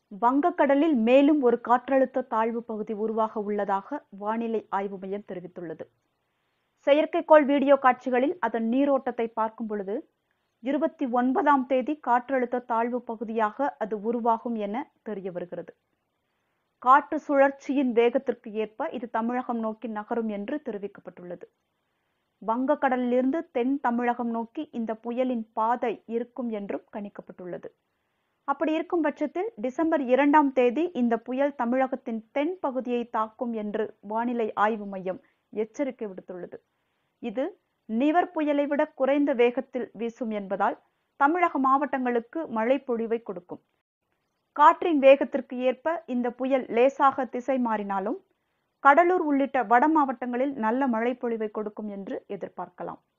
வங்கக்கடலில் மேலும் ஒரு காற்றழுத்த தாழ்வு பகுதி உருவாக உள்ளதாக வானிலை ஆய்வு மையம் தெரிவித்துள்ளது செயற்கைக்கோள் வீடியோ காட்சிகளில் அதன் நீரோட்டத்தை பார்க்கும் பொழுது இருபத்தி ஒன்பதாம் தேதி காற்றழுத்த தாழ்வு பகுதியாக அது உருவாகும் என தெரிய வருகிறது காற்று சுழற்சியின் வேகத்திற்கு ஏற்ப இது தமிழகம் நோக்கி நகரும் என்று தெரிவிக்கப்பட்டுள்ளது வங்கக்கடலிலிருந்து தென் தமிழகம் நோக்கி இந்த புயலின் பாதை இருக்கும் என்றும் கணிக்கப்பட்டுள்ளது அப்படி இருக்கும் பட்சத்தில் டிசம்பர் இரண்டாம் தேதி இந்த புயல் தமிழகத்தின் தென் பகுதியை தாக்கும் என்று வானிலை ஆய்வு மையம் எச்சரிக்கை விடுத்துள்ளது இது நிவர் புயலை விட குறைந்த வேகத்தில் வீசும் என்பதால் தமிழக மாவட்டங்களுக்கு மழை பொழிவை கொடுக்கும் காற்றின் வேகத்திற்கு ஏற்ப இந்த புயல் லேசாக திசை மாறினாலும் கடலூர் உள்ளிட்ட வட மாவட்டங்களில் நல்ல மழை பொழிவை கொடுக்கும் என்று எதிர்பார்க்கலாம்